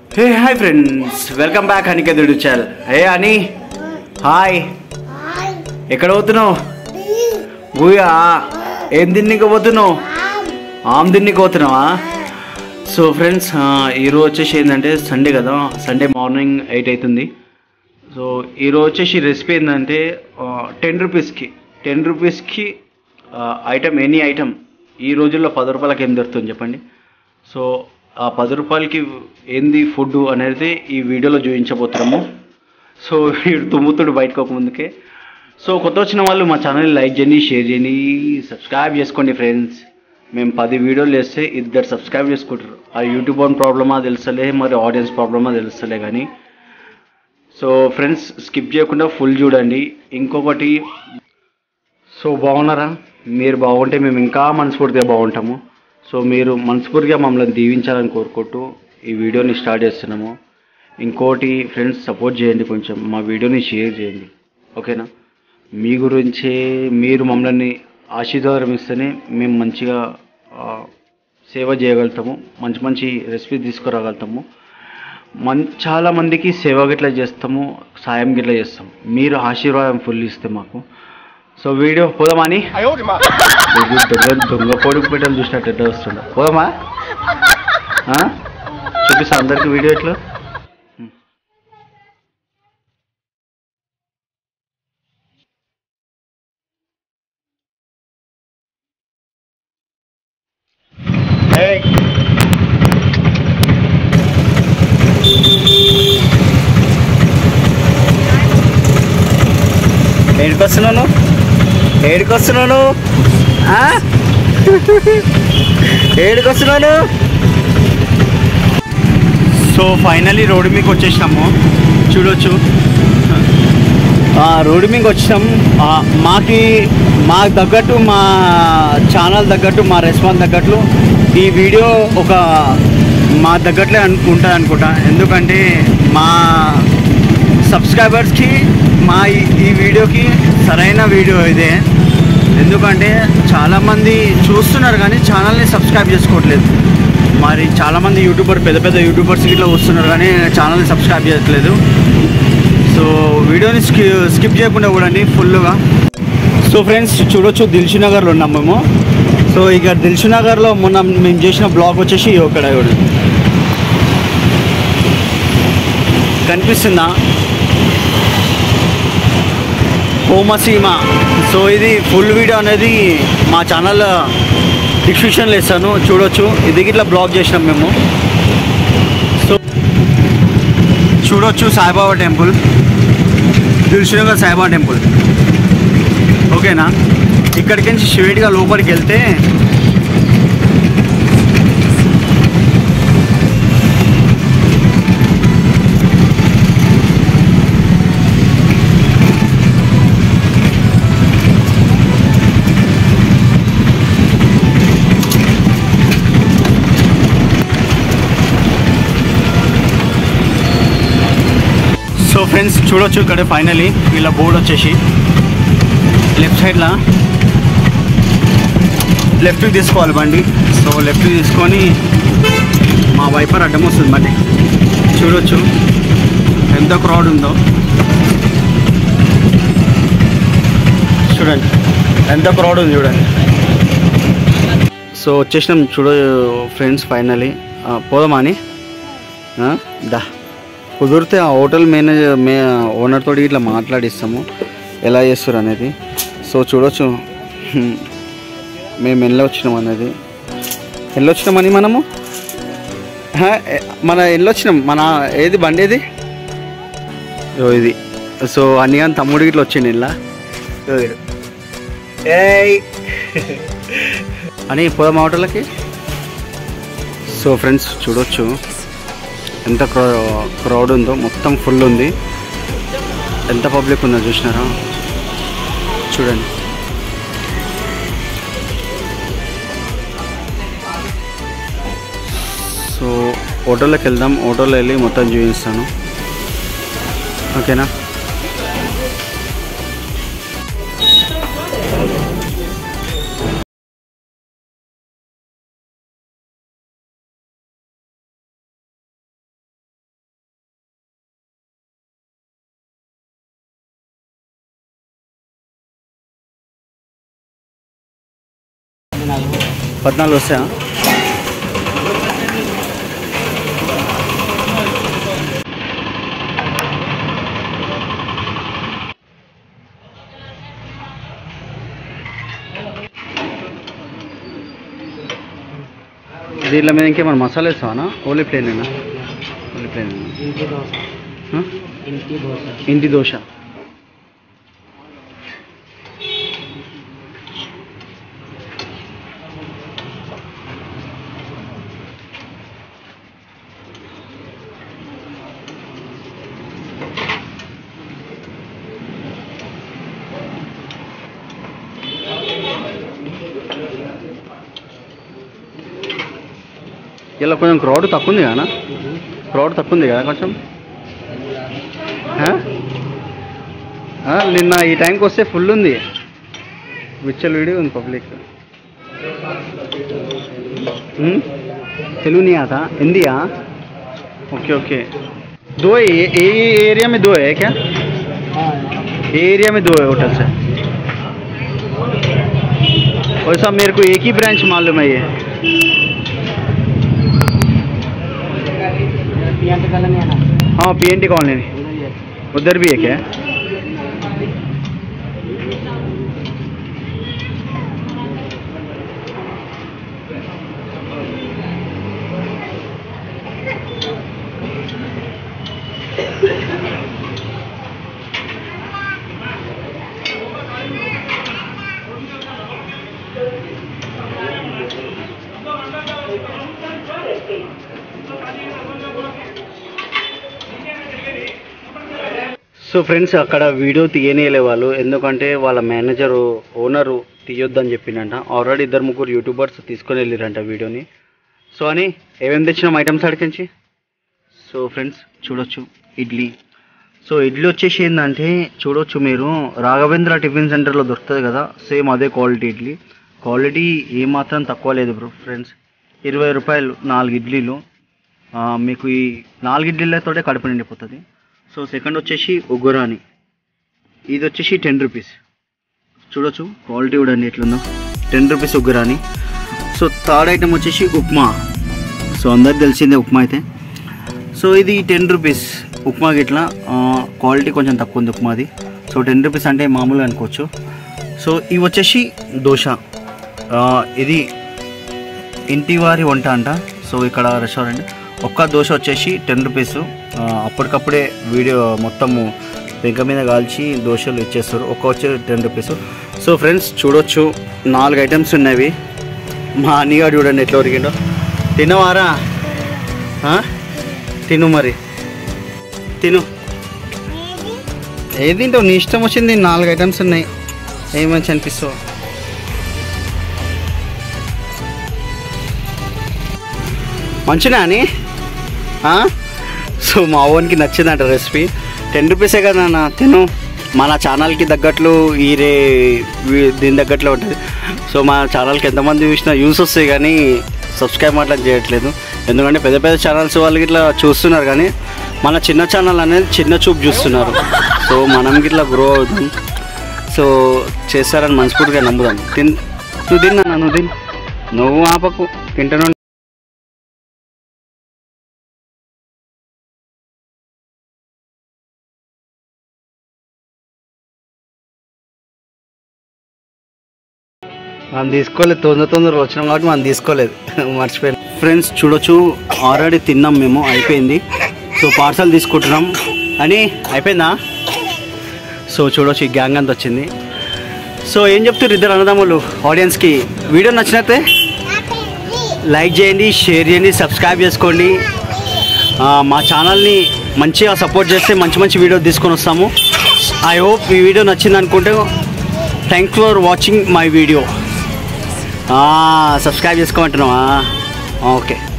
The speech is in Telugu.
హే హాయ్ ఫ్రెండ్స్ వెల్కమ్ బ్యాక్ అనికేతుడు చాల్ హే అని హాయ్ ఎక్కడ పోతున్నావు ఊయా ఏం తిన్నికి పోతున్నావు ఆమ్ తిన్నికి పోతున్నావా సో ఫ్రెండ్స్ ఈరోజు వచ్చేసి ఏంటంటే సండే కదా సండే మార్నింగ్ ఎయిట్ అవుతుంది సో ఈరోజు వచ్చేసి రెసిపీ ఏంటంటే టెన్ రూపీస్కి టెన్ రూపీస్కి ఐటమ్ ఎనీ ఐటమ్ ఈ రోజుల్లో పది రూపాయలకి ఏం దొరుకుతుంది చెప్పండి సో ఆ పది రూపాయలకి ఏంది ఫుడ్ అనేది ఈ వీడియోలో చూపించబోతున్నాము సో వీడు తుమ్ముతుడు బయటకు ముందుకే సో కొత్త వచ్చిన వాళ్ళు మా ఛానల్ని లైక్ చేయండి షేర్ చేయండి సబ్స్క్రైబ్ చేసుకోండి ఫ్రెండ్స్ మేము పది వీడియోలు వేస్తే ఇద్దరు సబ్స్క్రైబ్ చేసుకుంటారు ఆ యూట్యూబ్ అని ప్రాబ్లమా తెలుస్తలే మరి ఆడియన్స్ ప్రాబ్లమా తెలుస్తలే కానీ సో ఫ్రెండ్స్ స్కిప్ చేయకుండా ఫుల్ చూడండి ఇంకొకటి సో బాగున్నారా మీరు బాగుంటే మేము ఇంకా మనస్ఫూర్తిగా బాగుంటాము సో మీరు మనస్ఫూర్తిగా మమ్మల్ని దీవించాలని కోరుకుంటూ ఈ వీడియోని స్టార్ట్ చేస్తున్నాము ఇంకోటి ఫ్రెండ్స్ సపోర్ట్ చేయండి కొంచెం మా వీడియోని షేర్ చేయండి ఓకేనా మీ గురించే మీరు మమ్మల్ని ఆశీర్వాదం ఇస్తేనే మేము మంచిగా ఆ, సేవ చేయగలుగుతాము మంచి మంచి రెసిపీ తీసుకురాగలుగుతాము మన్ చాలా మందికి సేవ గిట్లా చేస్తాము సాయం గిట్లా చేస్తాం మీరు ఆశీర్వాదం ఫుల్ ఇస్తే మాకు సో వీడియో పోదామా అని దొంగ దొంగ దొంగ పొడుగు పెట్టలు చూసినట్టు ఎట్లా వస్తుండ పోదామా ఆ? చూపిస్తా అందరికి వీడియో ఎట్లా ఏడికొస్తున్నాను ఏడికొస్తున్నాను ఆ? ఏడికొస్తున్నాను సో ఫైనలీ రోడ్డు మీకు వచ్చేసినాము చూడొచ్చు ఆ, రోడ్డు మీకు వచ్చినాం ఆ, మాకి మాకు తగ్గట్టు మా ఛానల్ తగ్గట్టు మా రెస్పాన్స్ తగ్గట్లు ఈ వీడియో ఒక మా తగ్గట్లే అనుకుంటా అనుకుంటా ఎందుకంటే మా సబ్స్క్రైబర్స్కి మా ఈ- ఈ వీడియోకి సరైన వీడియో ఇదే ఎందుకంటే చాలామంది చూస్తున్నారు కానీ ఛానల్ని సబ్స్క్రైబ్ చేసుకోవట్లేదు మరి చాలామంది యూట్యూబర్ పెద్ద పెద్ద యూట్యూబర్స్ ఇట్లా వస్తున్నారు కానీ ఛానల్ని సబ్స్క్రైబ్ చేయట్లేదు సో వీడియోని స్కి స్కిప్ చేయకుండా చూడండి ఫుల్గా సో ఫ్రెండ్స్ చూడొచ్చు దిల్షు నగర్లో ఉన్నాం మేము సో ఇక దిల్షు నగర్లో మొన్న మేము చేసిన బ్లాగ్ వచ్చేసి ఇక్కడ చూడండి కనిపిస్తుందా హోమసీమ సో ఇది ఫుల్ వీడియో అనేది మా ఛానల్ డిస్క్రిప్షన్లో ఇస్తాను చూడొచ్చు ఇది ఇట్లా బ్లాగ్ చేసినాం మేము సో చూడొచ్చు సాయిబాబా టెంపుల్ దిల్సునగర్ సాయిబాబా టెంపుల్ ఓకేనా ఇక్కడికి నుంచి స్ట్రేట్గా లోపలికి వెళ్తే సో ఫ్రెండ్స్ చూడొచ్చు ఇక్కడ ఫైనలీ వీళ్ళ బోర్డు వచ్చేసి లెఫ్ట్ సైడ్లో లెఫ్ట్కి తీసుకోవాలి బండి సో లెఫ్ట్కి తీసుకొని మా వైపర్ అడ్డం వస్తుంది బండి చూడొచ్చు ఎంత క్రౌడ్ ఉందో చూడండి ఎంత క్రౌడ్ ఉంది చూడండి సో వచ్చేసినాం చూడ ఫ్రెండ్స్ ఫైనలీ పోదామా అని ఆ, దా కుదిరితే ఆ హోటల్ మేనేజర్ మే ఓనర్ తోటి ఇట్లా మాట్లాడిస్తాము ఎలా చేస్తారు అనేది సో చూడొచ్చు హ్మ్, మేము ఎల్ల వచ్చినాం అనేది ఎల్లొచ్చినామని మనము హా, ఎ- మన ఎల్లొచ్చినాం మన ఏది బండి ఏది ఓ ఇది సో అన్ని కానీ తమ్ముడు ఇట్లా వచ్చిండు ఇలా ఏయ్ అని పోదాం ఆ హోటల్కి సో ఫ్రెండ్స్ చూడొచ్చు ఎంత క్రౌ- క్రౌడ్ ఉందో మొత్తం ఫుల్ ఉంది ఎంత పబ్లిక్ ఉందో చూసినారా చూడండి సో హోటల్లోకి వెళ్దాం హోటల్లో వెళ్ళి మొత్తం చూపిస్తాను ఓకేనా పద్నాలుగు వస్తాయా దీంట్లో మీద ఇంకేమైనా మసాలా వేస్తావా ఓన్లీ ప్లేనేనా ఓన్లీ ప్లేన్ ఇంటి దోశ ఇంటి దోశ ఇంటి దోశ ఇలా కొంచెం క్రౌడ్ తక్కువ ఉంది కదా క్రౌడ్ తక్కువ ఉంది కదా కొంచెం ఆ? ఆ, నిన్న ఈ టైంకి వస్తే ఫుల్ ఉంది విచ్చల్ వీడియో ఉంది పబ్లిక్ हम्म? तेलुगु नहीं आता हिंदी हाँ ओके ओके दो है ये ये एरिया में दो है क्या ये एरिया में दो है होटल से वैसा मेरे को एक ही ब्रांच मालूम है ये पियांट कॉलोनी है ना हाँ पी एन टी कॉलोनी उधर ही है उधर भी है क्या సో ఫ్రెండ్స్ అక్కడ వీడియో తీయనీయలే వాళ్ళు ఎందుకంటే వాళ్ళ మేనేజరు ఓనరు తీయొద్దని చెప్పిండంట ఆల్రెడీ ఇద్దరు ముగ్గురు యూట్యూబర్స్ తీసుకొని వెళ్ళిరంట వీడియోని సో అని ఏమేమి తెచ్చినాం ఐటమ్స్ అడిగించి సో ఫ్రెండ్స్ చూడొచ్చు ఇడ్లీ సో ఇడ్లీ వచ్చేసి ఏంటంటే చూడొచ్చు మీరు రాఘవేంద్ర టిఫిన్ సెంటర్లో దొరుకుతుంది కదా సేమ్ అదే క్వాలిటీ ఇడ్లీ క్వాలిటీ ఏమాత్రం తక్కువ లేదు బ్రో ఫ్రెండ్స్ ఇరవై రూపాయలు నాలుగు ఇడ్లీలు ఆ, మీకు ఈ నాలుగు ఇడ్లీలతోటే కడుపు నిండిపోతుంది సో సెకండ్ వచ్చేసి ఉగ్గురాని ఇది వచ్చేసి టెన్ రూపీస్ చూడొచ్చు క్వాలిటీ కూడా అండి ఎట్లుందో టెన్ రూపీస్ ఉగ్గురాని సో థర్డ్ ఐటమ్ వచ్చేసి ఉప్మా సో అందరికి తెలిసిందే ఉప్మా అయితే సో ఇది టెన్ రూపీస్ ఉప్మా గిట్లా క్వాలిటీ కొంచెం తక్కువ ఉంది ఉప్మాది సో టెన్ రూపీస్ అంటే మామూలుగా అనుకోవచ్చు సో ఇవి వచ్చేసి దోశ ఆ, ఇది ఇంటి వారి వంట అంట సో ఇక్కడ రెస్టారెంట్ ఒక్క దోశ వచ్చేసి టెన్ రూపీస్ అప్పటికప్పుడే వీడియో మొత్తము పెంక మీద కాల్చి దోశలు ఇచ్చేస్తారు ఒక్క వచ్చి టెన్ రూపీస్ సో ఫ్రెండ్స్ చూడొచ్చు నాలుగు ఐటమ్స్ ఉన్నవి మా అన్నగాడు చూడండి ఎట్లా ఉరిగిండో తినవారా ఆ? తిను మరి తిను ఏది తింటావు నీ ఇష్టం వచ్చింది నాలుగు ఐటమ్స్ ఉన్నాయి ఏం మంచి అనిపిస్తావు మంచినా అని ఆ? సో మా ఓన్కి నచ్చిందంట రెసిపీ టెన్ రూపీసే కదా అన్న తిను మన ఛానల్కి తగ్గట్లు ఈ రే వీ- దీని తగ్గట్లో ఉంటుంది సో మా ఛానల్కి ఎంతమంది చూసినా యూస్ వస్తాయి కానీ సబ్స్క్రైబ్ మాత్రం చేయట్లేదు ఎందుకంటే పెద్ద పెద్ద ఛానల్స్ వాళ్ళకి ఇట్లా చూస్తున్నారు కానీ మన చిన్న ఛానల్ అనేది చిన్న చూపు చూస్తున్నారు సో మనం ఇట్లా గ్రో అవుతాం సో చేస్తారని మనస్ఫూర్తిగా నమ్ముదాం తిన్ నువ్వు తిన్నా నువ్వు తిన్ నువ్వు ఆపకు తింటాను మనం తీసుకోలేదు తొందర తొందరగా వచ్చినాం కాబట్టి మనం తీసుకోలేదు మర్చిపోయాను ఫ్రెండ్స్ చూడొచ్చు ఆల్రెడీ తిన్నాం మేము అయిపోయింది సో పార్సల్ తీసుకుంటున్నాం అని అయిపోయిందా సో చూడొచ్చు ఈ గ్యాంగ్ అంతా వచ్చింది సో ఏం చెప్తారు ఇద్దరు అన్నదమ్ములు ఆడియన్స్కి వీడియో నచ్చినట్టే లైక్ చేయండి షేర్ చేయండి సబ్స్క్రైబ్ చేసుకోండి ఆ, మా ఛానల్ని మంచిగా సపోర్ట్ చేస్తే మంచి మంచి వీడియో తీసుకొని వస్తాము ఐ హోప్ ఈ వీడియో నచ్చింది అనుకుంటే thank for watching my video subscribe చేసుకోమంటున్నావా ఓకే